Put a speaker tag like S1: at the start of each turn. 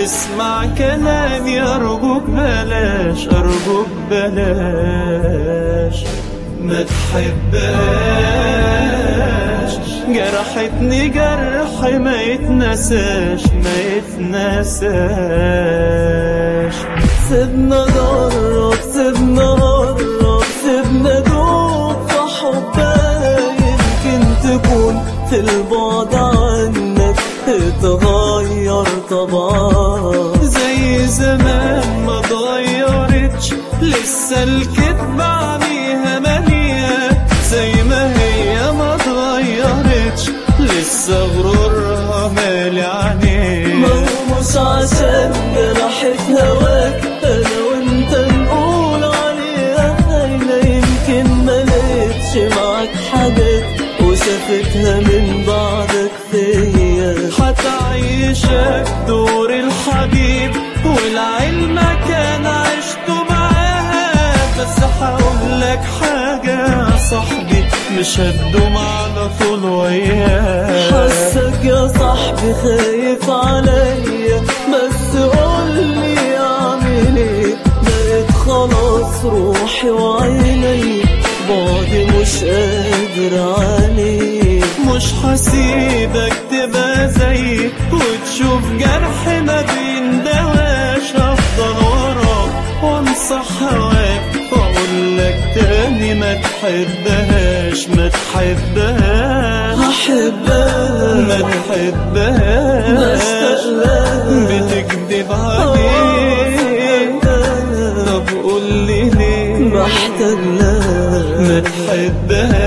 S1: اسمع كلامي أرجوك بلاش أرجوك بلاش ما تحبهاش جرحتني جرح ما يتنساش ما يتنساش سيبنا جرب سيبنا قرب سيبنا دوب في حبها يمكن تكون في البعد عنك اتغير طبعا زي زمان ما اتغيرتش لسه الكدبة عليها مالية زي ما هي ما اتغيرتش لسه غرورها مالي عينيها ما هو مش عشان جرحت هواك انا وانت نقول عليها خاينة يمكن ما لقيتش معاك حاجات وشافتها من بعدك فيا هتعيشك دور الحبيب والعلم كان عشته معاها بس هقول لك حاجة يا صاحبي مش هتدوم على طول وياها حاسك يا صاحبي خايف عليا بس قولي اعمل ايه بقيت خلاص روحي وعيني بعدي مش قادر عليه مش هسيبك تبقى زيي وتشوف جرح ما بين دواش افضل وراك وانصح هواك واقول لك تاني ما تحبهاش ما تحبهاش هحبها ما تحبهاش بتكذب عليك طب قول لي ليه
S2: محتاج لها
S1: ما تحبهاش